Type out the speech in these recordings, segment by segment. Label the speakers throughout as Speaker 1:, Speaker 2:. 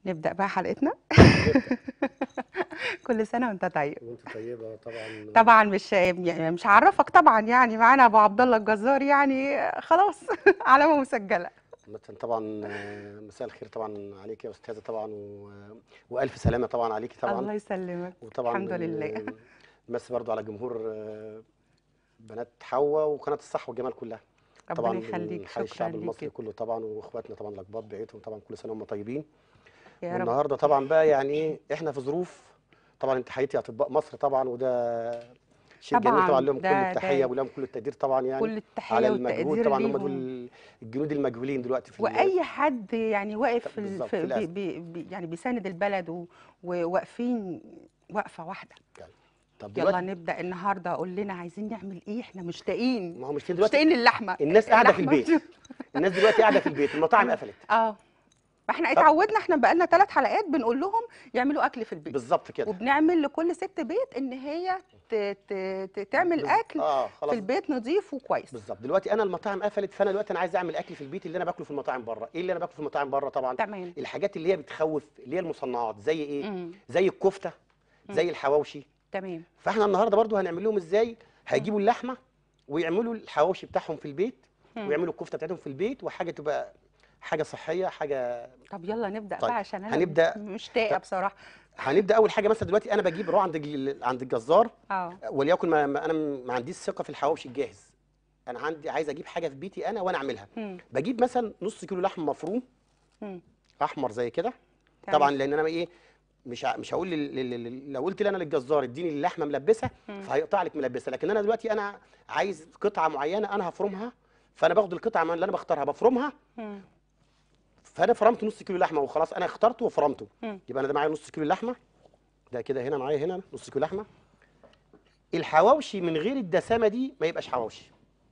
Speaker 1: نبدأ بقى حلقتنا كل سنة وانت طيب
Speaker 2: وانت طيبه طبعا
Speaker 1: طبعا مش يعني مش هعرفك طبعا يعني معانا ابو عبد الله الجزار يعني خلاص علامة مسجلة
Speaker 2: مثلا طبعا آه، مساء الخير طبعا عليك يا استاذه طبعا و... والف سلامه طبعا عليكي طبعا
Speaker 1: الله يسلمك
Speaker 2: وطبعا
Speaker 1: الحمد لله.
Speaker 2: بس برضو على جمهور آه، بنات حواء وقناه الصح والجمال كلها طبعا
Speaker 1: ربنا يخليك
Speaker 2: بنحيي
Speaker 1: شكرا
Speaker 2: الشعب
Speaker 1: ليك
Speaker 2: المصري
Speaker 1: جدا.
Speaker 2: كله طبعا واخواتنا طبعا الاقباط بعيدهم طبعا كل سنه وهم طيبين
Speaker 1: يا رب
Speaker 2: والنهارده طبعا بقى يعني ايه احنا في ظروف طبعا انت حياتي اطباء مصر طبعا وده شيء جميل
Speaker 1: طبعاً،
Speaker 2: طبعا لهم كل
Speaker 1: ده- ده-
Speaker 2: التحيه ولهم كل التقدير طبعا يعني
Speaker 1: كل التحية
Speaker 2: على المجهود
Speaker 1: والتقدير
Speaker 2: طبعا هم
Speaker 1: ليهم
Speaker 2: دول الجنود المجهولين دلوقتي في ال-
Speaker 1: واي حد يعني واقف في, ال-
Speaker 2: بالظبط،
Speaker 1: في
Speaker 2: في
Speaker 1: بي
Speaker 2: الأزمة.
Speaker 1: بي بي يعني بيساند البلد و- وواقفين وقفة واحدة
Speaker 2: طب
Speaker 1: يلا
Speaker 2: دلوقتي
Speaker 1: نبدأ النهارده قول لنا عايزين نعمل ايه احنا مشتاقين
Speaker 2: ما هو مش دلوقتي
Speaker 1: مشتاقين للحمة
Speaker 2: الناس قاعده في
Speaker 1: اللحمة.
Speaker 2: البيت الناس دلوقتي قاعده في البيت المطاعم قفلت
Speaker 1: اه ما احنا اتعودنا احنا بقالنا ثلاث حلقات بنقول لهم يعملوا اكل في البيت
Speaker 2: بالظبط كده
Speaker 1: وبنعمل لكل ست بيت ان هي ت... ت... ت... تعمل
Speaker 2: بز-
Speaker 1: اكل
Speaker 2: اه
Speaker 1: في
Speaker 2: خلاص
Speaker 1: البيت نظيف وكويس
Speaker 2: بالظبط دلوقتي انا المطاعم قفلت فانا دلوقتي انا عايز اعمل اكل في البيت اللي انا باكله في المطاعم بره ايه اللي انا باكله في المطاعم بره طبعا
Speaker 1: تمام
Speaker 2: الحاجات اللي هي بتخوف اللي هي المصنعات زي ايه
Speaker 1: امم
Speaker 2: زي الكفته زي الحواوشي
Speaker 1: تمام
Speaker 2: فاحنا النهارده برضو هنعمل لهم ازاي هيجيبوا اللحمه ويعملوا الحواوشي بتاعهم في البيت
Speaker 1: مم.
Speaker 2: ويعملوا الكفته بتاعتهم في البيت وحاجه تبقى حاجه صحيه حاجه
Speaker 1: طب يلا نبدا
Speaker 2: طيب،
Speaker 1: بقى عشان انا
Speaker 2: هنبدأ-
Speaker 1: مشتاقه
Speaker 2: طب-
Speaker 1: بصراحه
Speaker 2: هنبدا اول حاجه مثلا دلوقتي انا بجيب روح عند الج- عند الجزار
Speaker 1: اه
Speaker 2: وليكن ما ما انا ما عنديش ثقه في الحواوشي الجاهز انا عندي عايز اجيب حاجه في بيتي انا وانا اعملها
Speaker 1: مم.
Speaker 2: بجيب مثلا نص كيلو لحم مفروم
Speaker 1: مم.
Speaker 2: احمر زي كده
Speaker 1: تمام.
Speaker 2: طبعا لان انا ايه مش ع- مش هقول لل- لل- لل- لو قلت لي انا للجزار اديني اللحمه ملبسه
Speaker 1: مم.
Speaker 2: فهيقطع لك ملبسه لكن انا دلوقتي انا عايز قطعه معينه انا هفرمها فانا باخد القطعه اللي انا بختارها بفرمها
Speaker 1: مم.
Speaker 2: فانا فرمت نص كيلو لحمه وخلاص انا اخترته وفرمته
Speaker 1: مم.
Speaker 2: يبقى انا ده معايا نص كيلو لحمه ده كده هنا معايا هنا نص كيلو لحمه الحواوشي من غير الدسامه دي ما يبقاش حواوشي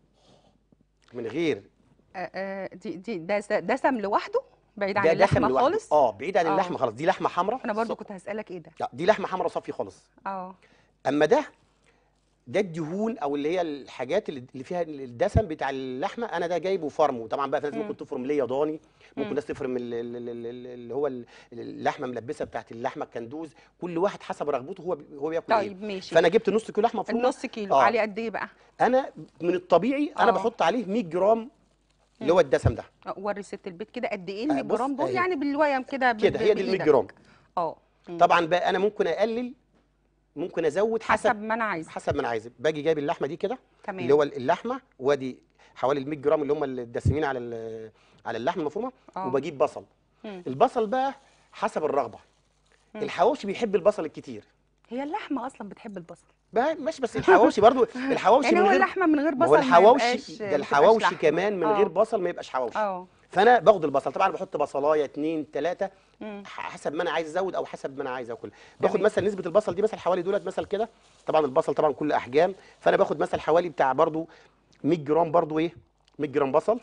Speaker 2: من غير
Speaker 1: آه، آه، دي دي دس- دسم لوحده بعيد عن
Speaker 2: ده دسم
Speaker 1: اللحمه
Speaker 2: لوحده
Speaker 1: خالص
Speaker 2: اه بعيد عن
Speaker 1: آه.
Speaker 2: اللحمه خالص دي لحمه حمراء
Speaker 1: انا برضو
Speaker 2: ص-
Speaker 1: كنت هسالك ايه ده
Speaker 2: لا دي لحمه حمراء صافيه خالص
Speaker 1: اه
Speaker 2: اما ده ده الدهون او اللي هي الحاجات اللي اللي فيها الدسم بتاع اللحمه انا ده جايبه فرمه طبعا بقى في ناس
Speaker 1: مم.
Speaker 2: ممكن تفرم ليا ضاني
Speaker 1: مم.
Speaker 2: ممكن ناس تفرم ال- ال- ال- ال- اللي هو ال- اللحمه ملبسه بتاعت اللحمه الكندوز كل واحد حسب رغبته هو بي- هو بياكل ايه
Speaker 1: طيب ماشي
Speaker 2: فانا جبت نص كيلو لحمه مفرومه
Speaker 1: النص كيلو
Speaker 2: آه.
Speaker 1: عليه قد ايه بقى
Speaker 2: انا من الطبيعي انا
Speaker 1: آه.
Speaker 2: بحط عليه 100 جرام اللي هو الدسم ده
Speaker 1: آه، وري ست البيت كده قد ايه ال
Speaker 2: آه،
Speaker 1: 100
Speaker 2: بص
Speaker 1: جرام دول
Speaker 2: أهي.
Speaker 1: يعني بالويم كده ب-
Speaker 2: كده
Speaker 1: ب-
Speaker 2: هي دي ال 100
Speaker 1: بإيدك.
Speaker 2: جرام
Speaker 1: اه مم.
Speaker 2: طبعا بقى انا ممكن اقلل ممكن ازود
Speaker 1: حسب
Speaker 2: حسب
Speaker 1: ما انا عايزه
Speaker 2: حسب ما انا عايز باجي جايب اللحمه دي كده
Speaker 1: تمام
Speaker 2: اللي هو اللحمه وادي حوالي ال 100 جرام اللي هم الدسمين على ال- على اللحمه المفرومه
Speaker 1: آه.
Speaker 2: وبجيب بصل
Speaker 1: مم.
Speaker 2: البصل بقى حسب الرغبه
Speaker 1: مم.
Speaker 2: الحواوشي بيحب البصل الكتير
Speaker 1: هي اللحمه اصلا بتحب البصل
Speaker 2: بقى مش بس الحواوشي برضو الحواوشي
Speaker 1: يعني
Speaker 2: من
Speaker 1: هو
Speaker 2: غير
Speaker 1: اللحمه من غير
Speaker 2: ما
Speaker 1: بصل
Speaker 2: هو
Speaker 1: ما
Speaker 2: الحواوشي
Speaker 1: يبقاش-
Speaker 2: ده
Speaker 1: ما
Speaker 2: الحواوشي
Speaker 1: تبقاش لحمة.
Speaker 2: كمان من
Speaker 1: آه.
Speaker 2: غير بصل ما يبقاش حواوشي
Speaker 1: اه
Speaker 2: فانا باخد البصل طبعا بحط بصلايه اتنين تلاته
Speaker 1: مم.
Speaker 2: حسب ما انا عايز ازود او حسب ما انا عايز اكل باخد
Speaker 1: تمام.
Speaker 2: مثلا نسبه البصل دي مثلا حوالي دولت مثلا كده طبعا البصل طبعا كل احجام فانا باخد مثلا حوالي بتاع برضو 100 جرام برضو ايه 100 جرام بصل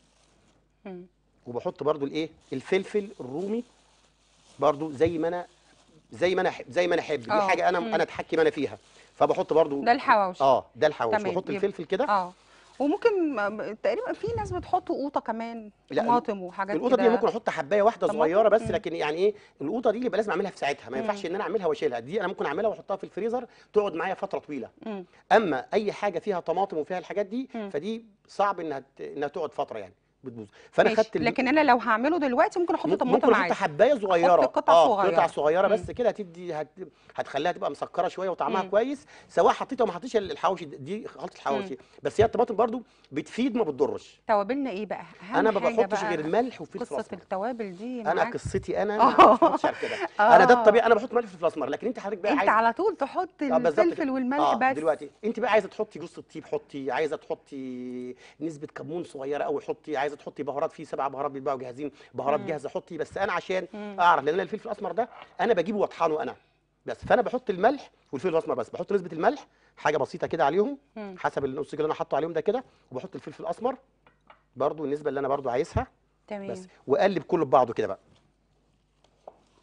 Speaker 1: مم.
Speaker 2: وبحط برضو الايه الفلفل الرومي برضو زي ما انا زي ما انا أحب زي ما انا احب دي
Speaker 1: آه.
Speaker 2: حاجه انا
Speaker 1: مم.
Speaker 2: انا اتحكم انا فيها فبحط برضو
Speaker 1: ده الحواوشي
Speaker 2: اه ده الحواوشي
Speaker 1: تمام.
Speaker 2: بحط
Speaker 1: يبقى-
Speaker 2: الفلفل كده
Speaker 1: اه وممكن م- تقريبا في ناس بتحط قوطه كمان
Speaker 2: لا،
Speaker 1: طماطم وحاجات
Speaker 2: القوطه دي
Speaker 1: كده
Speaker 2: ممكن احط حبايه واحده
Speaker 1: طماطم؟
Speaker 2: صغيره بس
Speaker 1: مم.
Speaker 2: لكن يعني ايه القوطه دي اللي يبقى لازم اعملها في ساعتها ما ينفعش ان انا اعملها واشيلها دي انا ممكن اعملها واحطها في الفريزر تقعد معايا فتره طويله
Speaker 1: مم.
Speaker 2: اما اي حاجه فيها طماطم وفيها الحاجات دي
Speaker 1: مم.
Speaker 2: فدي صعب انها ت- انها تقعد فتره يعني بتبوظ فانا
Speaker 1: ماشي
Speaker 2: خدت ال-
Speaker 1: لكن انا لو هعمله دلوقتي ممكن احط
Speaker 2: ممكن
Speaker 1: طماطم
Speaker 2: ممكن احط
Speaker 1: عادي
Speaker 2: حبايه صغيره
Speaker 1: قطع
Speaker 2: اه
Speaker 1: صغيرة.
Speaker 2: قطع صغيره
Speaker 1: مم.
Speaker 2: بس كده هتدي هت... هتخليها تبقى مسكره شويه وطعمها
Speaker 1: مم.
Speaker 2: كويس سواء حطيتها وما حطيتش الحواوشي دي خلطه الحواوشي بس هي الطماطم برضو بتفيد ما بتضرش
Speaker 1: توابلنا ايه بقى اهم
Speaker 2: انا ما
Speaker 1: حاجة
Speaker 2: بحطش
Speaker 1: بقى
Speaker 2: غير ملح وفلفل
Speaker 1: قصه
Speaker 2: اسمر
Speaker 1: التوابل دي
Speaker 2: انا
Speaker 1: معاك
Speaker 2: قصتي انا
Speaker 1: آه.
Speaker 2: ما بحطش على كده انا ده
Speaker 1: آه.
Speaker 2: الطبيعي انا بحط ملح وفلفل اسمر لكن انت حضرتك بقى
Speaker 1: انت
Speaker 2: عايز
Speaker 1: على طول تحط
Speaker 2: آه، بالظبط
Speaker 1: الفلفل
Speaker 2: كده.
Speaker 1: والملح
Speaker 2: اه
Speaker 1: بس
Speaker 2: دلوقتي انت بقى عايزه تحطي جوز الطيب حطي عايزه تحطي نسبه كمون صغيره قوي حطي عايزه تحطي بهارات في سبع بهارات بيتباعوا جاهزين بهارات
Speaker 1: مم.
Speaker 2: جاهزه حطي بس انا عشان
Speaker 1: مم.
Speaker 2: اعرف لان أنا الفلفل الاسمر ده انا بجيبه واطحنه انا بس فانا بحط الملح والفلفل الاسمر بس بحط نسبه الملح حاجه بسيطه كده عليهم
Speaker 1: مم.
Speaker 2: حسب النص كيلو اللي انا حاطه عليهم ده كده وبحط الفلفل الاسمر برضو النسبه اللي انا برضو عايزها
Speaker 1: تمام
Speaker 2: بس واقلب كله ببعضه كده بقى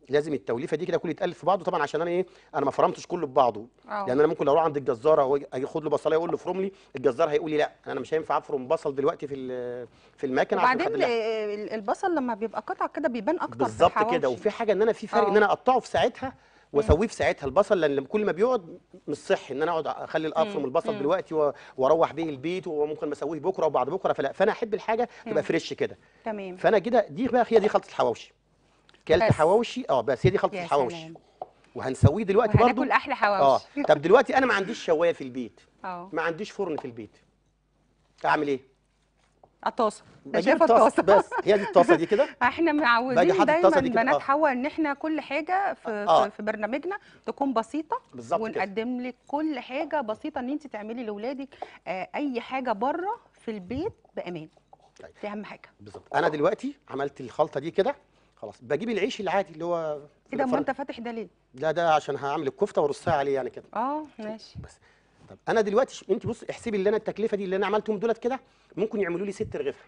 Speaker 2: لازم التوليفه دي كده كله يتالف في بعضه طبعا عشان انا ايه انا ما فرمتش كله ببعضه
Speaker 1: اه
Speaker 2: يعني انا ممكن لو اروح عند الجزار او اجي اخد له بصلايه اقول له افرم لي الجزار هيقول لي لا انا مش هينفع افرم بصل دلوقتي في ال- في المكنه عشان
Speaker 1: وبعدين
Speaker 2: خاطر لا.
Speaker 1: آه، ال- البصل لما بيبقى قطع كده بيبان اكتر في
Speaker 2: بالظبط كده
Speaker 1: الحواوشي.
Speaker 2: وفي حاجه ان انا في فرق
Speaker 1: اه.
Speaker 2: ان انا اقطعه في ساعتها واسويه في ساعتها البصل لان كل ما بيقعد مش صحي ان انا اقعد اخلي افرم
Speaker 1: مم.
Speaker 2: البصل
Speaker 1: مم.
Speaker 2: دلوقتي و- واروح بيه البيت وممكن اسويه بكره وبعد بكره فلا فانا احب الحاجه تبقى
Speaker 1: مم.
Speaker 2: فريش كده
Speaker 1: تمام
Speaker 2: فانا كده دي بقى هي دي خلطه الحواوشي كلت
Speaker 1: بس.
Speaker 2: حواوشي اه بس هي دي خلطه
Speaker 1: يا
Speaker 2: الحواوشي
Speaker 1: سلام
Speaker 2: وهنسويه دلوقتي برضو
Speaker 1: وهناكل احلى
Speaker 2: اه
Speaker 1: حواوشي
Speaker 2: طب دلوقتي انا ما عنديش شوايه في البيت
Speaker 1: اه
Speaker 2: ما عنديش فرن في البيت اعمل ايه
Speaker 1: الطاسه ده
Speaker 2: بجيب
Speaker 1: شايفه
Speaker 2: الطاسه
Speaker 1: الطاسه
Speaker 2: بس هي دي الطاسه دي كده
Speaker 1: احنا
Speaker 2: باجي
Speaker 1: معودين
Speaker 2: حاطط
Speaker 1: دايما
Speaker 2: الطاسة دي كده،
Speaker 1: بنات
Speaker 2: آه.
Speaker 1: حواء ان احنا كل حاجه في
Speaker 2: آه.
Speaker 1: في, في برنامجنا تكون بسيطه
Speaker 2: بالظبط كده
Speaker 1: ونقدم لك كل حاجه بسيطه ان انت تعملي لاولادك آه، اي حاجه بره في البيت بامان
Speaker 2: طيب.
Speaker 1: دي اهم حاجه
Speaker 2: بالظبط انا دلوقتي عملت الخلطه دي كده خلاص بجيب العيش العادي اللي هو في
Speaker 1: ايه ده ما
Speaker 2: الفرن.
Speaker 1: انت فاتح ده ليه
Speaker 2: لا ده عشان هعمل الكفته وارصها عليه يعني كده
Speaker 1: اه ماشي
Speaker 2: بس طب انا دلوقتي ش- انت بص احسبي اللي انا التكلفه دي اللي انا عملتهم دولت كده ممكن يعملوا لي ست رغيف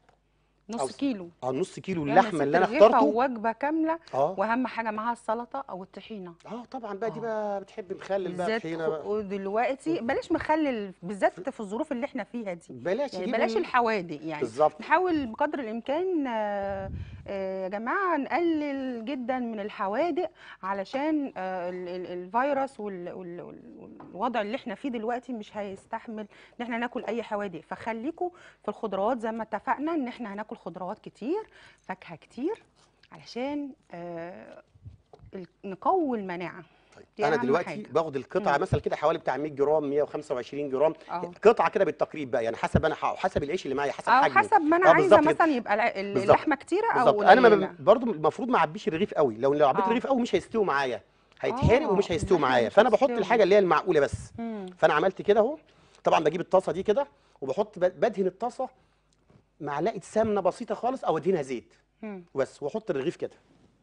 Speaker 1: نص
Speaker 2: أو-
Speaker 1: كيلو
Speaker 2: اه نص كيلو
Speaker 1: يعني
Speaker 2: اللحمه
Speaker 1: ست
Speaker 2: اللي انا
Speaker 1: رغيفة
Speaker 2: اخترته
Speaker 1: ووجبه كامله
Speaker 2: اه
Speaker 1: واهم حاجه معاها السلطه او الطحينه
Speaker 2: اه طبعا بقى دي
Speaker 1: آه.
Speaker 2: بقى بتحب مخلل بقى
Speaker 1: بالذات
Speaker 2: طحينه بقى
Speaker 1: ودلوقتي بلاش مخلل بالذات في الظروف اللي احنا فيها دي
Speaker 2: بلاش
Speaker 1: يعني
Speaker 2: يجيبوا
Speaker 1: بلاش
Speaker 2: ال-
Speaker 1: الحوادق يعني
Speaker 2: بالظبط
Speaker 1: نحاول بقدر الامكان آه، آه، يا جماعه نقلل جدا من الحوادق علشان آه، ال- ال- الفيروس وال- وال- وال- والوضع اللي احنا فيه دلوقتي مش هيستحمل ان احنا ناكل اي حوادق فخليكم في الخضروات زي ما اتفقنا ان احنا هناكل خضروات كتير فاكهه كتير علشان آه، ال- نقوي المناعه
Speaker 2: طيب
Speaker 1: دي
Speaker 2: انا
Speaker 1: أهم
Speaker 2: دلوقتي
Speaker 1: حاجة.
Speaker 2: باخد القطعه
Speaker 1: مم.
Speaker 2: مثلا كده حوالي بتاع 100 جرام 125 جرام
Speaker 1: اه
Speaker 2: قطعه كده بالتقريب بقى يعني حسب انا ح- حسب العيش اللي معايا حسب
Speaker 1: او
Speaker 2: حجمه
Speaker 1: حسب ما انا
Speaker 2: آه،
Speaker 1: عايزه
Speaker 2: بالظبط كده.
Speaker 1: مثلا يبقى الع- ال-
Speaker 2: بالظبط.
Speaker 1: اللحمه كتيره او
Speaker 2: بالظبط انا ما
Speaker 1: قليله
Speaker 2: ب- برضو المفروض ما اعبيش الرغيف قوي لو لو عبيت
Speaker 1: آه.
Speaker 2: الرغيف قوي مش هيستوي معايا هيتحرق
Speaker 1: آه،
Speaker 2: ومش هيستوي
Speaker 1: اللحمة
Speaker 2: معايا
Speaker 1: مش
Speaker 2: فانا بحط
Speaker 1: هتستوي.
Speaker 2: الحاجه اللي هي المعقوله بس
Speaker 1: مم.
Speaker 2: فانا عملت كده اهو طبعا بجيب الطاسه دي كده وبحط ب- بدهن الطاسه معلقه سمنه بسيطه خالص او ادهنها زيت
Speaker 1: مم.
Speaker 2: بس واحط الرغيف كده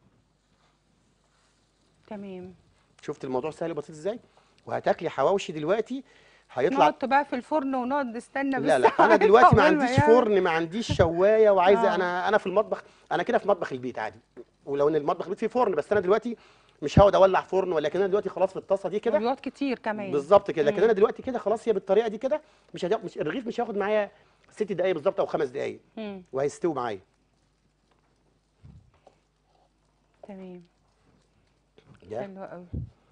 Speaker 1: تمام
Speaker 2: شفت الموضوع سهل وبسيط ازاي وهتاكلي حواوشي دلوقتي هيطلع
Speaker 1: نقعد بقى في الفرن ونقعد نستنى
Speaker 2: لا لا
Speaker 1: بالساعات
Speaker 2: انا دلوقتي ما
Speaker 1: عقبال
Speaker 2: عنديش
Speaker 1: يعمل.
Speaker 2: فرن ما عنديش شوايه وعايزه
Speaker 1: آه.
Speaker 2: انا انا في المطبخ انا كده في مطبخ البيت عادي ولو ان المطبخ البيت فيه فرن بس انا دلوقتي مش هقعد اولع فرن ولكن انا دلوقتي خلاص في الطاسه دي كده
Speaker 1: بيقعد كتير كمان
Speaker 2: بالظبط كده لكن
Speaker 1: مم.
Speaker 2: انا دلوقتي كده خلاص هي بالطريقه دي كده مش هتاخد مش الرغيف مش هياخد معايا ست دقايق بالظبط او خمس دقايق
Speaker 1: مم.
Speaker 2: وهيستوي معايا
Speaker 1: تمام
Speaker 2: ده
Speaker 1: حلو قوي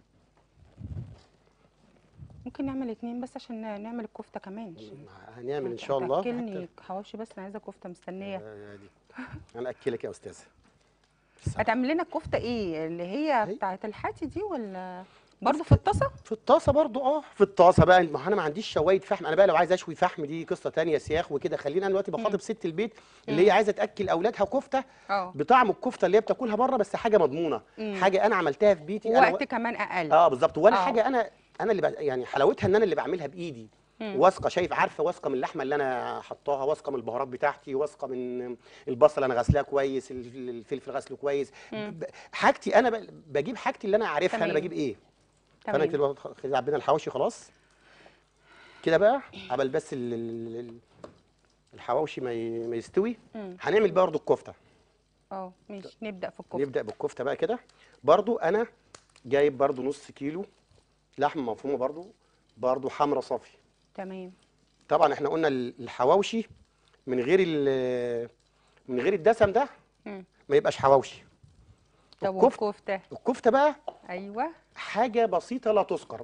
Speaker 1: ممكن نعمل اتنين بس عشان نعمل الكفته كمان
Speaker 2: هنعمل ان شاء الله
Speaker 1: تاكلني حواوشي بس انا عايزه كفته مستنيه
Speaker 2: آه، دي. انا اكلك يا استاذه
Speaker 1: هتعمل لنا الكفته ايه اللي هي
Speaker 2: هي-
Speaker 1: بتاعت الحاتي دي ولا برضو في الطاسه
Speaker 2: في الطاسه برضو اه في الطاسه بقى ما هو انا ما عنديش شوايه فحم انا بقى لو عايز اشوي فحم دي قصه تانية سياخ وكده خلينا انا دلوقتي بخاطب ست البيت اللي هي عايزه تاكل اولادها كفته
Speaker 1: اه
Speaker 2: بطعم الكفته اللي هي بتاكلها بره بس حاجه مضمونه
Speaker 1: مم.
Speaker 2: حاجه انا عملتها في بيتي انا
Speaker 1: وقت كمان اقل
Speaker 2: اه بالظبط وانا
Speaker 1: آه.
Speaker 2: حاجه انا انا اللي ب... يعني حلاوتها ان انا اللي بعملها بايدي
Speaker 1: مم.
Speaker 2: واثقه شايف عارفه واثقه من اللحمه اللي انا حطاها واثقه من البهارات بتاعتي واثقه من البصل انا غسلاه كويس الف- الفلفل غسله كويس
Speaker 1: مم.
Speaker 2: ب- حاجتي انا ب... بجيب حاجتي اللي انا عارفها انا
Speaker 1: تمام.
Speaker 2: بجيب ايه فانا
Speaker 1: تمام
Speaker 2: كده بقى- كده عبينا الحواوشي خلاص كده بقى قبل بس ال... ال- ال- الحواوشي ما, ي... ما يستوي
Speaker 1: مم.
Speaker 2: هنعمل برضو الكفته
Speaker 1: اه ماشي نبدا في الكفته
Speaker 2: نبدا بالكفته بقى كده برضو انا جايب برضو نص كيلو لحمه مفرومه برضو برضو حمرا صافي
Speaker 1: تمام
Speaker 2: طبعا احنا قلنا ال- الحواوشي من غير ال- من غير الدسم ده
Speaker 1: مم.
Speaker 2: ما يبقاش حواوشي
Speaker 1: طب
Speaker 2: الكفته
Speaker 1: والكفته
Speaker 2: الكفته بقى
Speaker 1: ايوه
Speaker 2: حاجه بسيطه لا تذكر
Speaker 1: ه-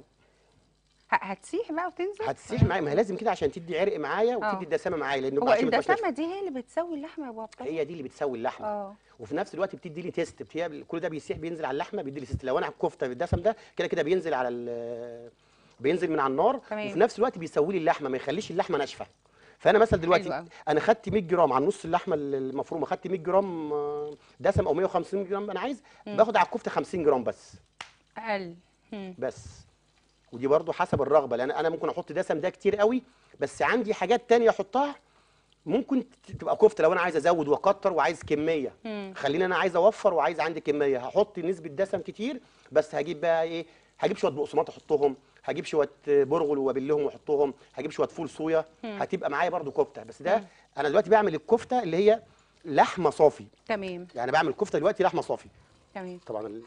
Speaker 1: هتسيح بقى وتنزل
Speaker 2: هتسيح معايا ما هي لازم كده عشان تدي عرق معايا
Speaker 1: آه.
Speaker 2: وتدي الدسامه معايا لان
Speaker 1: هو
Speaker 2: عشان ما تبقاش
Speaker 1: الدسامه دي هي اللي بتسوي اللحمه يا ابو عبد الله
Speaker 2: هي دي اللي بتسوي اللحمه
Speaker 1: اه
Speaker 2: وفي نفس الوقت بتدي لي تيست بتهي- كل ده بيسيح بينزل على اللحمه بيدي لي تيست لو انا الكفته بالدسم ده كده كده بينزل على ال- بينزل من على النار
Speaker 1: تمام.
Speaker 2: وفي نفس الوقت بيسوي لي اللحمه ما يخليش اللحمه ناشفه فانا مثلا
Speaker 1: حلو
Speaker 2: دلوقتي
Speaker 1: أوي.
Speaker 2: انا خدت 100 جرام على نص اللحمه المفرومه خدت 100 جرام آه، دسم او 150 جرام انا عايز
Speaker 1: مم.
Speaker 2: باخد على الكفته 50 جرام بس
Speaker 1: اقل مم.
Speaker 2: بس ودي برضو حسب الرغبه لان انا ممكن احط دسم ده كتير قوي بس عندي حاجات تانية احطها ممكن ت- تبقى كفته لو انا عايز ازود واكتر وعايز كميه
Speaker 1: مم.
Speaker 2: خليني انا عايز اوفر وعايز عندي كميه هحط نسبه دسم كتير بس هجيب بقى ايه هجيب شويه بقسماط احطهم هجيب شويه برغل وابلهم واحطهم هجيب شويه فول صويا
Speaker 1: مم.
Speaker 2: هتبقى معايا برضو كفته بس ده
Speaker 1: مم.
Speaker 2: انا دلوقتي بعمل الكفته اللي هي لحمه صافي
Speaker 1: تمام
Speaker 2: يعني بعمل كفته دلوقتي لحمه صافي
Speaker 1: تمام
Speaker 2: طبعا ال-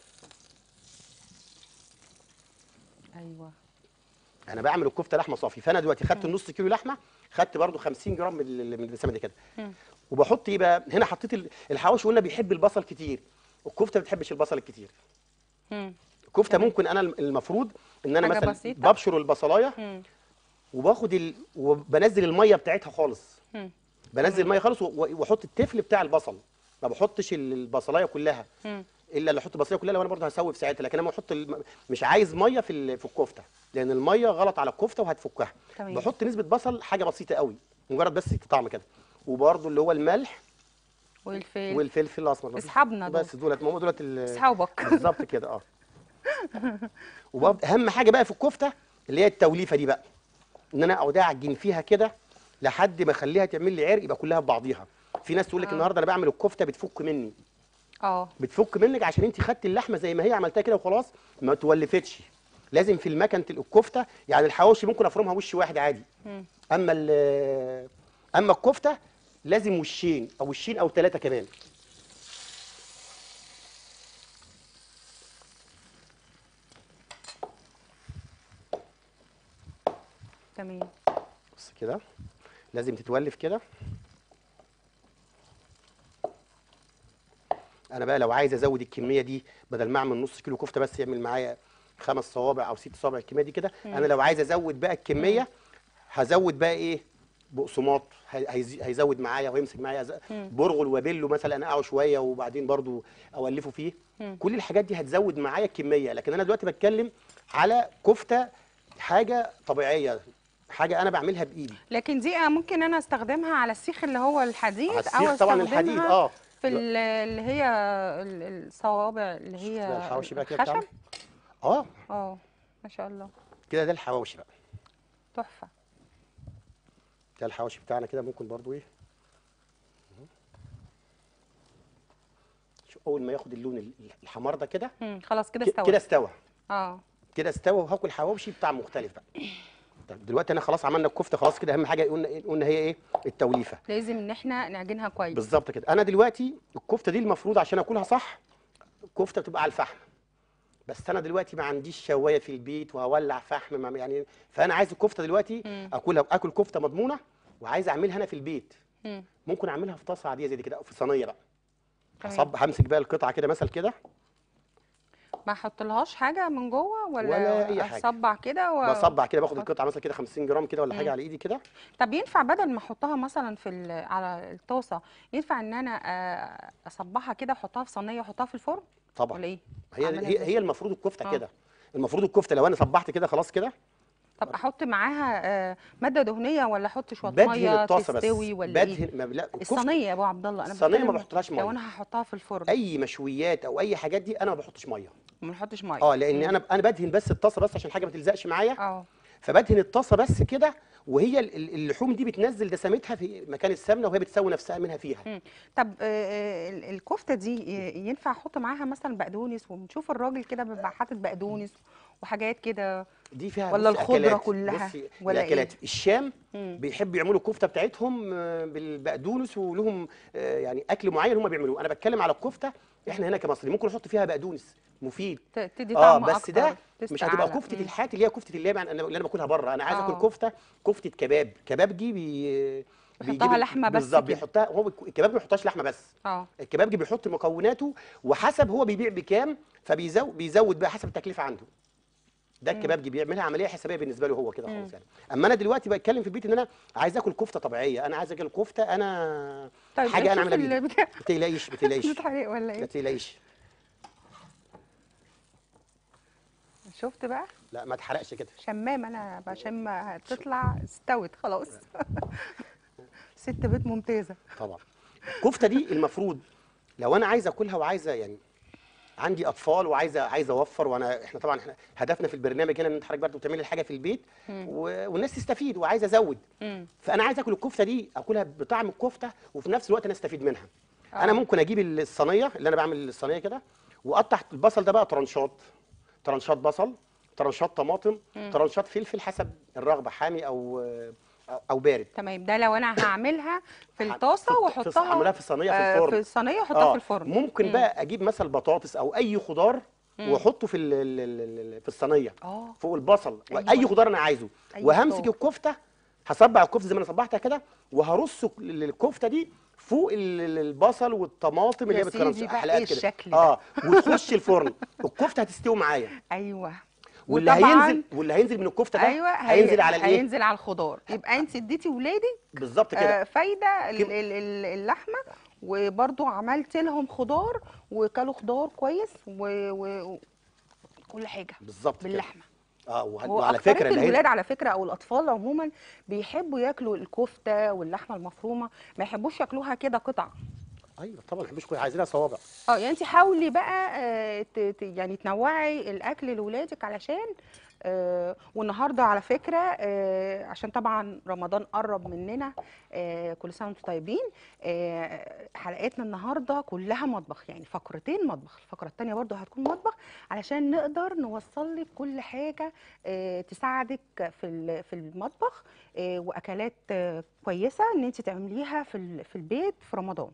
Speaker 1: ايوه
Speaker 2: انا بعمل الكفته لحمه صافي فانا دلوقتي خدت النص كيلو لحمه خدت برضو 50 جرام من ال- من الدسامه دي كده
Speaker 1: مم.
Speaker 2: وبحط ايه بقى هنا حطيت ال- الحواوشي قلنا بيحب البصل كتير الكفته ما بتحبش البصل الكتير
Speaker 1: مم.
Speaker 2: الكفته ممكن انا الم- المفروض ان انا
Speaker 1: حاجة
Speaker 2: مثلا
Speaker 1: بسيطة.
Speaker 2: ببشر البصلايه
Speaker 1: مم.
Speaker 2: وباخد ال... وبنزل الميه بتاعتها خالص
Speaker 1: مم.
Speaker 2: بنزل الميه خالص و- و- واحط التفل بتاع البصل ما بحطش ال- البصلايه كلها
Speaker 1: مم.
Speaker 2: الا اللي احط البصلايه كلها لو انا برضه هسوي في ساعتها لكن انا احط الم... مش عايز ميه في ال... في الكفته لان الميه غلط على الكفته وهتفكها
Speaker 1: تمام.
Speaker 2: بحط نسبه بصل حاجه بسيطه قوي مجرد بس طعم كده وبرضه اللي هو الملح
Speaker 1: والفيل
Speaker 2: والفلفل الاسمر مفيش-
Speaker 1: اصحابنا دول
Speaker 2: بس دولت ما هم دولت ال-
Speaker 1: اصحابك
Speaker 2: بالظبط كده اه وبرضه اهم حاجه بقى في الكفته اللي هي التوليفه دي بقى ان انا اقعد اعجن فيها كده لحد ما اخليها تعمل لي عرق يبقى كلها في بعضيها في ناس تقول لك
Speaker 1: آه.
Speaker 2: النهارده انا بعمل الكفته بتفك مني
Speaker 1: اه
Speaker 2: بتفك منك عشان انت خدت اللحمه زي ما هي عملتها كده وخلاص ما تولفتش لازم في المكنه الكفته يعني الحواوشي ممكن افرمها وش واحد عادي
Speaker 1: مم.
Speaker 2: اما ال- اما الكفته لازم وشين او وشين او ثلاثه كمان
Speaker 1: تمام
Speaker 2: بص كده لازم تتولف كده انا بقى لو عايز ازود الكميه دي بدل ما اعمل نص كيلو كفته بس يعمل معايا خمس صوابع او ست صوابع الكميه دي كده انا لو عايز ازود بقى الكميه هزود بقى ايه بقسماط هي- هيزي- هيزود معايا ويمسك معايا ز- برغل وبيلو مثلا انقعه شويه وبعدين برضو اولفه فيه كل الحاجات دي هتزود معايا الكميه لكن انا دلوقتي بتكلم على كفته حاجه طبيعيه حاجه انا بعملها بايدي
Speaker 1: لكن دي ممكن انا استخدمها على السيخ اللي هو الحديد
Speaker 2: على
Speaker 1: او
Speaker 2: السيخ طبعا الحديد
Speaker 1: استخدمها
Speaker 2: اه
Speaker 1: في ال- اللي هي ال- الصوابع اللي هي
Speaker 2: ده الحواوشي بقى كده
Speaker 1: الخشب
Speaker 2: بتاعنا اه
Speaker 1: اه ما شاء الله
Speaker 2: كده ده الحواوشي بقى
Speaker 1: تحفه
Speaker 2: ده الحواوشي بتاعنا كده ممكن برضو ايه أهو. شوف اول ما ياخد اللون ال- الحمار ده كده
Speaker 1: مم. خلاص كده
Speaker 2: ك-
Speaker 1: استوى
Speaker 2: كده استوى
Speaker 1: اه
Speaker 2: كده استوى وهاكل حواوشي بتاع مختلف بقى طب دلوقتي انا خلاص عملنا الكفته خلاص كده اهم حاجه قلنا إيه؟ قلنا هي ايه التوليفه
Speaker 1: لازم ان احنا نعجنها كويس
Speaker 2: بالظبط كده انا دلوقتي الكفته دي المفروض عشان اكلها صح الكفته بتبقى على الفحم بس انا دلوقتي ما عنديش شوايه في البيت وهولع فحم ما- يعني فانا عايز الكفته دلوقتي
Speaker 1: مم.
Speaker 2: اكلها اكل كفته مضمونه وعايز اعملها انا في البيت
Speaker 1: مم.
Speaker 2: ممكن اعملها في طاسه عاديه زي دي كده او في صينيه بقى
Speaker 1: تمام.
Speaker 2: هصب همسك بقى القطعه كده مثل كده
Speaker 1: ما احطلهاش حاجه من جوه ولا,
Speaker 2: ولا أي حاجة.
Speaker 1: اصبع كده و...
Speaker 2: بصبع كده باخد
Speaker 1: أحط.
Speaker 2: القطعه مثلا كده 50 جرام كده ولا
Speaker 1: مم.
Speaker 2: حاجه على ايدي كده
Speaker 1: طب ينفع بدل ما احطها مثلا في ال- على الطاسه ينفع ان انا آه، اصبعها كده احطها في صينيه واحطها في الفرن
Speaker 2: طبعا
Speaker 1: ولا ايه
Speaker 2: هي
Speaker 1: أعملها
Speaker 2: هي,
Speaker 1: إزاي؟
Speaker 2: هي المفروض الكفته
Speaker 1: آه.
Speaker 2: كده المفروض الكفته لو انا صبحت كده خلاص كده
Speaker 1: طب احط معاها آه، ماده دهنيه ولا احط شويه
Speaker 2: بدهن
Speaker 1: ميه
Speaker 2: الطاسه بس
Speaker 1: تستوي ولا ايه
Speaker 2: بدهن ما لا الكفتة-
Speaker 1: الصينيه يا ابو عبد الله انا
Speaker 2: الصينية ما
Speaker 1: بتكلم
Speaker 2: بحطلهاش مية.
Speaker 1: لو انا هحطها في الفرن
Speaker 2: اي مشويات او اي حاجات دي انا ما بحطش ميه
Speaker 1: ما نحطش ميه
Speaker 2: اه لان انا انا بدهن بس الطاسه بس عشان حاجه ما تلزقش معايا
Speaker 1: اه
Speaker 2: فبدهن الطاسه بس كده وهي ال- ال- اللحوم دي بتنزل دسامتها في مكان السمنه وهي بتسوي نفسها منها فيها
Speaker 1: مم. طب آه، آه، ال- الكفته دي ي- ينفع احط معاها مثلا بقدونس ونشوف الراجل كده بيبقى حاطط بقدونس وحاجات كده
Speaker 2: دي فيها
Speaker 1: ولا
Speaker 2: بصي
Speaker 1: الخضرة
Speaker 2: أكلات.
Speaker 1: كلها
Speaker 2: بصي
Speaker 1: ولا إيه؟
Speaker 2: الاكلات الشام
Speaker 1: مم.
Speaker 2: بيحبوا يعملوا الكفته بتاعتهم آه، بالبقدونس ولهم آه، يعني اكل معين هم بيعملوه انا بتكلم على الكفته احنا هنا كمصريين ممكن نحط فيها بقدونس مفيد
Speaker 1: ت- تدي
Speaker 2: اه
Speaker 1: طعم
Speaker 2: بس
Speaker 1: اكتر
Speaker 2: ده
Speaker 1: تست
Speaker 2: مش هتبقى
Speaker 1: أعلى.
Speaker 2: كفته
Speaker 1: مم.
Speaker 2: الحات اللي هي كفته اللي هي أنا- اللي انا باكلها بره انا عايز
Speaker 1: آه.
Speaker 2: اكل كفته كفته كباب كبابجي بي
Speaker 1: بيحطها لحمة بس
Speaker 2: بالظبط
Speaker 1: كده.
Speaker 2: بيحطها هو الكباب ما بيحطهاش لحمه بس
Speaker 1: اه
Speaker 2: الكبابجي بيحط مكوناته وحسب هو بيبيع بكام فبيزود بيزود بقى حسب التكلفه عنده ده الكبابجي بيعملها عمليه حسابيه بالنسبه له هو كده
Speaker 1: مم.
Speaker 2: خلاص يعني اما انا دلوقتي بتكلم في البيت ان انا عايز اكل كفته طبيعيه انا عايز اكل كفته انا
Speaker 1: طيب
Speaker 2: حاجه انا
Speaker 1: نشوف
Speaker 2: اعملها بايدي
Speaker 1: البتاع
Speaker 2: ما تقلقيش ما تقلقيش
Speaker 1: بتتحرق ولا
Speaker 2: ما
Speaker 1: ايه
Speaker 2: تقلقيش
Speaker 1: شفت بقى
Speaker 2: لا ما تحرقش كده
Speaker 1: شمام انا بشم هتطلع استوت خلاص ست بيت ممتازه
Speaker 2: طبعا الكفته دي المفروض لو انا عايز اكلها وعايزه يعني عندي اطفال وعايزه عايزه اوفر وانا احنا طبعا احنا هدفنا في البرنامج هنا ان انت حضرتك برضه بتعملي الحاجه في البيت و... والناس تستفيد وعايزه ازود
Speaker 1: مم.
Speaker 2: فانا عايز اكل الكفته دي اكلها بطعم الكفته وفي نفس الوقت انا استفيد منها
Speaker 1: آه.
Speaker 2: انا ممكن اجيب الصينيه اللي انا بعمل الصينيه كده واقطع البصل ده بقى طرنشات طرنشات بصل طرنشات طماطم طرنشات فلفل حسب الرغبه حامي او أو- او بارد
Speaker 1: تمام ده لو انا هعملها في
Speaker 2: ه-
Speaker 1: الطاسه
Speaker 2: في- في-
Speaker 1: واحطها
Speaker 2: اعملها في صينيه في
Speaker 1: آه،
Speaker 2: الفرن
Speaker 1: في الصينيه واحطها في الفرن
Speaker 2: ممكن
Speaker 1: مم.
Speaker 2: بقى اجيب مثلا بطاطس او اي خضار واحطه في ال- ال- ال- ال- في الصينيه
Speaker 1: اه
Speaker 2: فوق البصل
Speaker 1: أيوة.
Speaker 2: اي خضار انا عايزه
Speaker 1: أي
Speaker 2: وهمسك
Speaker 1: خضار.
Speaker 2: الكفته هصبع الكفته زي ما انا صبعتها كده وهرص ال- الكفته دي فوق ال- ال- البصل والطماطم اللي
Speaker 1: يا
Speaker 2: هي بتكرمش
Speaker 1: سيدي بقى
Speaker 2: حلقات
Speaker 1: إيه
Speaker 2: كده
Speaker 1: الشكل ده؟
Speaker 2: اه وتخش الفرن الكفته هتستوي معايا
Speaker 1: ايوه
Speaker 2: واللي
Speaker 1: وطبعاً-
Speaker 2: هينزل واللي هينزل من الكفته ده
Speaker 1: ايوه هي-
Speaker 2: هينزل على الايه
Speaker 1: هينزل على الخضار يبقى انت اديتي ولادك
Speaker 2: بالظبط كده
Speaker 1: آه، فايده ال-
Speaker 2: كم-
Speaker 1: ال- ال- اللحمه وبرضو عملت لهم خضار وكلوا خضار كويس و- و- وكل حاجه
Speaker 2: بالظبط كده
Speaker 1: باللحمه
Speaker 2: اه وه-
Speaker 1: هو
Speaker 2: وعلى
Speaker 1: أكترية
Speaker 2: فكره اللي هي
Speaker 1: الولاد على فكره او الاطفال عموما بيحبوا ياكلوا الكفته واللحمه المفرومه ما يحبوش ياكلوها كده قطع
Speaker 2: ايوه طبعا ما بحبش كل- عايزينها صوابع
Speaker 1: اه يعني انت حاولي بقى آه، ت- ت- يعني تنوعي الاكل لاولادك علشان آه، والنهارده على فكره آه، عشان طبعا رمضان قرب مننا آه، كل سنه وانتم طيبين آه، حلقتنا النهارده كلها مطبخ يعني فقرتين مطبخ الفقره الثانيه برضو هتكون مطبخ علشان نقدر نوصل لك كل حاجه آه، تساعدك في ال- في المطبخ آه، واكلات آه، كويسه ان انت تعمليها في ال- في البيت في رمضان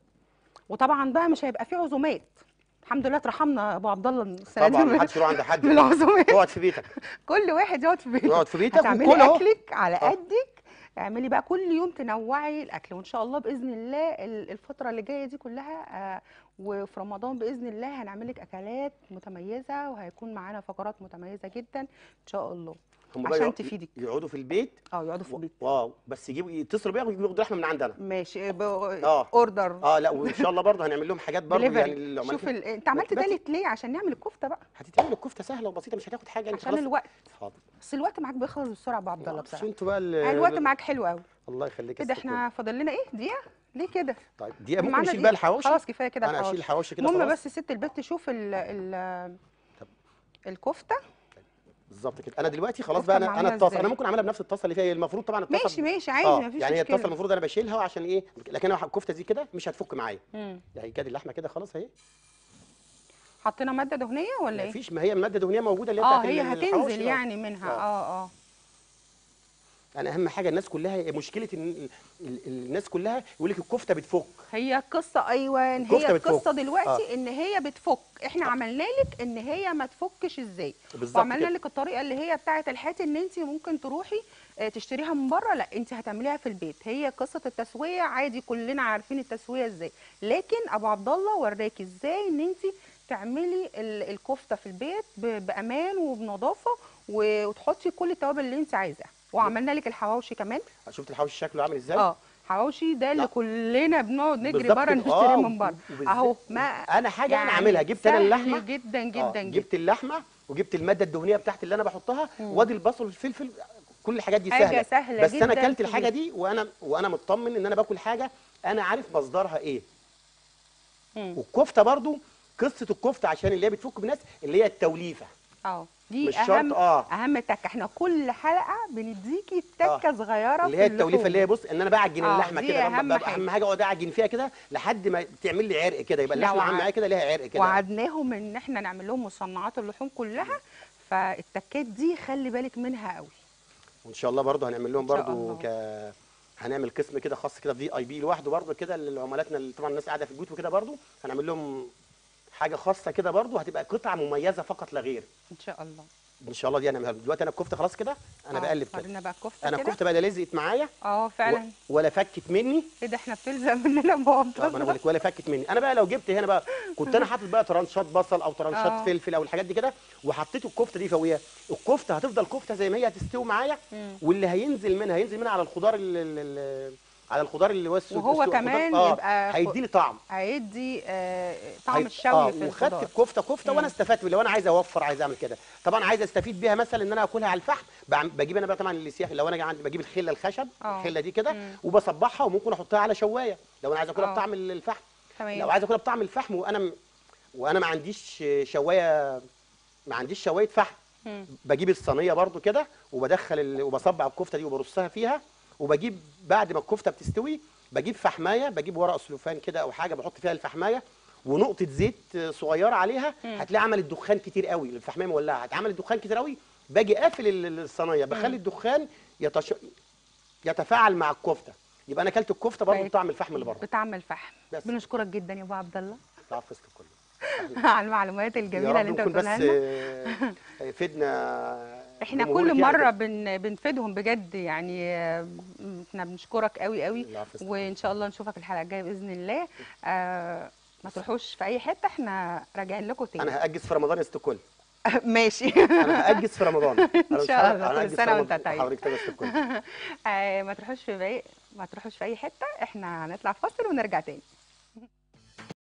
Speaker 1: وطبعا بقى مش هيبقى في عزومات الحمد لله اترحمنا ابو عبد الله السنه
Speaker 2: طبعا
Speaker 1: دي
Speaker 2: ما حدش يروح عند حد
Speaker 1: من العزومات
Speaker 2: اقعد في بيتك
Speaker 1: كل واحد يقعد في بيته
Speaker 2: يقعد في بيتك
Speaker 1: هتعملي
Speaker 2: وكل اهو
Speaker 1: اكلك على
Speaker 2: آه.
Speaker 1: قدك اعملي بقى كل يوم تنوعي الاكل وان شاء الله باذن الله ال- الفتره اللي جايه دي كلها آه، وفي رمضان باذن الله هنعمل لك اكلات متميزه وهيكون معانا فقرات متميزه جدا ان شاء الله
Speaker 2: هم بقى
Speaker 1: عشان
Speaker 2: يقعد-
Speaker 1: تفيدك.
Speaker 2: يقعدوا في البيت
Speaker 1: اه يقعدوا في البيت
Speaker 2: واو بس يجيبوا يتصلوا بيا ويجيبوا ياخدوا لحمه من عندنا
Speaker 1: ماشي
Speaker 2: آه.
Speaker 1: اوردر
Speaker 2: اه لا وان شاء الله برضه هنعمل لهم حاجات برضه يعني
Speaker 1: دليفري
Speaker 2: العمال
Speaker 1: شوف
Speaker 2: كده.
Speaker 1: ال... انت عملت
Speaker 2: بس-
Speaker 1: تالت ليه عشان نعمل الكفته بقى
Speaker 2: هتتعمل الكفته سهله وبسيطه مش هتاخد حاجه يعني
Speaker 1: عشان
Speaker 2: خلاص
Speaker 1: الوقت
Speaker 2: حاضر
Speaker 1: بس الوقت معاك بيخلص بسرعه يا ابو عبد الله
Speaker 2: بس
Speaker 1: بصراحه
Speaker 2: انتوا بقى ال-
Speaker 1: الوقت معاك حلو قوي
Speaker 2: الله يخليك
Speaker 1: كده
Speaker 2: يا ست الكل.
Speaker 1: احنا فاضل لنا ايه دقيقه ليه كده
Speaker 2: طيب دي ممكن
Speaker 1: معانا
Speaker 2: نشيل
Speaker 1: دقيقة.
Speaker 2: بقى الحواوشي
Speaker 1: خلاص كفايه كده
Speaker 2: انا اشيل
Speaker 1: الحواوشي
Speaker 2: الحواوشي كده
Speaker 1: المهم
Speaker 2: خلاص
Speaker 1: بس ست البيت تشوف ال ال
Speaker 2: طب.
Speaker 1: الكفته
Speaker 2: بالظبط كده انا دلوقتي خلاص
Speaker 1: الكفتة
Speaker 2: بقى انا انا
Speaker 1: معمولة
Speaker 2: الطاسه
Speaker 1: إزاي؟
Speaker 2: انا ممكن اعملها بنفس الطاسه اللي فيها هي المفروض طبعا الطاسه
Speaker 1: ماشي ماشي عادي
Speaker 2: اه
Speaker 1: مفيش
Speaker 2: يعني هي الطاسه
Speaker 1: مشكله
Speaker 2: المفروض انا بشيلها عشان ايه لكن انا الكفته دي كده مش هتفك معايا
Speaker 1: مم.
Speaker 2: يعني كده اللحمه كده خلاص اهي
Speaker 1: حطينا ماده دهنيه ولا ايه
Speaker 2: مفيش ما هي الماده الدهنيه موجوده اللي هي
Speaker 1: اه
Speaker 2: بتاعت
Speaker 1: هي
Speaker 2: ال-
Speaker 1: هتنزل
Speaker 2: الحواوشي.
Speaker 1: يعني منها
Speaker 2: آه.
Speaker 1: اه اه
Speaker 2: انا اهم حاجه الناس كلها مشكله ان ال- ال- الناس كلها يقول لك الكفته بتفك
Speaker 1: هي القصه ايوه هي
Speaker 2: الكفتة بتفك.
Speaker 1: القصه دلوقتي
Speaker 2: آه.
Speaker 1: ان هي بتفك احنا عملنا لك ان هي ما تفكش ازاي
Speaker 2: بالظبط
Speaker 1: وعملنا
Speaker 2: كده
Speaker 1: لك الطريقه اللي هي بتاعه الحات ان انت ممكن تروحي آه، تشتريها من بره لا انت هتعمليها في البيت هي قصه التسويه عادي كلنا عارفين التسويه ازاي لكن ابو عبد الله وراكي ازاي ان انت تعملي ال- الكفته في البيت ب- بامان وبنظافه و- وتحطي كل التوابل اللي انت عايزاها وعملنا لك الحواوشي كمان
Speaker 2: شفت الحواوشي شكله عامل ازاي
Speaker 1: اه حواوشي ده اللي
Speaker 2: لا.
Speaker 1: كلنا بنقعد نجري
Speaker 2: بالظبط
Speaker 1: بره
Speaker 2: كده.
Speaker 1: نشتري
Speaker 2: آه،
Speaker 1: من بره
Speaker 2: وبالذات-
Speaker 1: اهو ما
Speaker 2: انا حاجه انا
Speaker 1: يعني
Speaker 2: عاملها جبت انا
Speaker 1: سهل
Speaker 2: اللحمه
Speaker 1: جدا
Speaker 2: آه،
Speaker 1: جدا جدا
Speaker 2: جبت اللحمه وجبت الماده الدهنيه بتاعتي اللي انا بحطها وادي البصل والفلفل كل الحاجات دي
Speaker 1: حاجة
Speaker 2: سهله
Speaker 1: سهلة
Speaker 2: بس انا
Speaker 1: جداً
Speaker 2: اكلت
Speaker 1: في
Speaker 2: الحاجه
Speaker 1: البيت.
Speaker 2: دي وانا وانا مطمن ان انا باكل حاجه انا عارف مصدرها ايه
Speaker 1: مم.
Speaker 2: والكفته برضو قصه الكفته عشان اللي هي بتفك بالناس اللي هي التوليفه
Speaker 1: اه دي
Speaker 2: مش شرط،
Speaker 1: اهم
Speaker 2: آه.
Speaker 1: اهم تكه احنا كل حلقه بنديكي تكه صغيره
Speaker 2: اللي
Speaker 1: في
Speaker 2: هي التوليفه اللي هي
Speaker 1: اللحوم.
Speaker 2: بص ان انا بعجن
Speaker 1: آه،
Speaker 2: اللحمه
Speaker 1: دي
Speaker 2: كده
Speaker 1: أهم
Speaker 2: ببقى
Speaker 1: حاجة.
Speaker 2: اهم حاجه اقعد اعجن فيها كده لحد ما تعمل لي عرق كده يبقى
Speaker 1: لو
Speaker 2: اللحمه عامله
Speaker 1: ع-
Speaker 2: معايا كده ليها عرق كده
Speaker 1: وعدناهم ان احنا نعمل لهم مصنعات اللحوم كلها فالتكات دي خلي بالك منها قوي
Speaker 2: وان شاء الله برضه هنعمل لهم
Speaker 1: إن شاء
Speaker 2: برضه
Speaker 1: الله.
Speaker 2: ك هنعمل قسم كده خاص كده في اي بي لوحده برضه كده لعملاتنا اللي طبعا الناس قاعده في البيوت وكده برضه هنعمل لهم حاجه خاصه كده برضه هتبقى قطعه مميزه فقط لا غير
Speaker 1: ان شاء الله
Speaker 2: ان شاء الله دي هنعملها لهم. دلوقتي انا الكفته خلاص كده انا
Speaker 1: آه،
Speaker 2: بقلب كده
Speaker 1: ورينا بقى الكفته
Speaker 2: انا
Speaker 1: كده
Speaker 2: الكفته بقى لا لزقت معايا
Speaker 1: اه
Speaker 2: و-
Speaker 1: فعلا
Speaker 2: ولا فكت مني
Speaker 1: ايه ده احنا بتلزق مننا بعض
Speaker 2: طب انا بقول لك ولا فكت مني انا بقى لو جبت هنا بقى كنت انا حاطط بقى ترانشات بصل او ترانشات
Speaker 1: آه.
Speaker 2: فلفل او الحاجات دي كده وحطيت الكفته دي فوقيها الكفته هتفضل كفته زي ما هي هتستوي معايا
Speaker 1: مم.
Speaker 2: واللي هينزل منها هينزل منها على الخضار ال- ال- ال- على الخضار اللي هو السود
Speaker 1: وهو
Speaker 2: السود-
Speaker 1: كمان
Speaker 2: الخضار-
Speaker 1: يبقى خ-
Speaker 2: هيدي لي طعم
Speaker 1: هيدي آه طعم
Speaker 2: هي-
Speaker 1: الشوي
Speaker 2: آه
Speaker 1: في
Speaker 2: وخدت
Speaker 1: الخضار
Speaker 2: الكفته كفته وانا
Speaker 1: مم.
Speaker 2: استفدت لو انا عايز اوفر عايز اعمل كده طبعا عايز استفيد بيها مثلا ان انا اكلها على الفحم بعم- بجيب انا بقى طبعا السياخ لو انا عندي بجيب الخله الخشب
Speaker 1: آه.
Speaker 2: الخله دي كده
Speaker 1: مم.
Speaker 2: وبصبعها وممكن احطها على شوايه لو انا عايز اكلها
Speaker 1: آه.
Speaker 2: بطعم الفحم
Speaker 1: تمام
Speaker 2: لو عايز اكلها بطعم الفحم وانا م... وانا ما عنديش شوايه ما عنديش شوايه فحم
Speaker 1: مم.
Speaker 2: بجيب الصينيه برضو كده وبدخل ال... وبصبع الكفته دي وبرصها فيها وبجيب بعد ما الكفته بتستوي بجيب فحمايه بجيب ورق سلوفان كده او حاجه بحط فيها الفحمايه ونقطه زيت صغيره عليها
Speaker 1: مم.
Speaker 2: هتلاقي عملت دخان كتير قوي الفحمايه مولعه هتعمل دخان كتير قوي باجي قافل ال- الصينيه بخلي الدخان يتش... يتفاعل مع الكفته يبقى انا اكلت الكفته برضه
Speaker 1: طيب.
Speaker 2: بطعم الفحم اللي بره
Speaker 1: بطعم الفحم
Speaker 2: بس.
Speaker 1: بنشكرك جدا يا ابو عبد الله
Speaker 2: العفو يا ست الكل
Speaker 1: على المعلومات
Speaker 2: يا
Speaker 1: الجميله
Speaker 2: رب
Speaker 1: اللي انت
Speaker 2: نكون بس
Speaker 1: بتقولها لنا
Speaker 2: آه، فدنا
Speaker 1: احنا
Speaker 2: جمهورك
Speaker 1: كل
Speaker 2: يعني
Speaker 1: مره
Speaker 2: كده.
Speaker 1: بن بنفيدهم بجد يعني آه، احنا بنشكرك قوي قوي
Speaker 2: العفو يا ست
Speaker 1: وان شاء الله نشوفك الحلقه الجايه باذن الله آه ما تروحوش في اي حته احنا راجعين لكم تاني
Speaker 2: انا هاجز في رمضان يا ست الكل
Speaker 1: ماشي
Speaker 2: انا هاجز في رمضان أنا
Speaker 1: إن
Speaker 2: مش
Speaker 1: شاء
Speaker 2: هر-
Speaker 1: الله.
Speaker 2: أنا
Speaker 1: كل
Speaker 2: هأجز في
Speaker 1: سنة وأنت
Speaker 2: رمضان.
Speaker 1: طيب.
Speaker 2: حضرتك طيب يا ست الكل
Speaker 1: آه ما تروحوش في بقى ما تروحوش في اي حته احنا هنطلع فاصل ونرجع تاني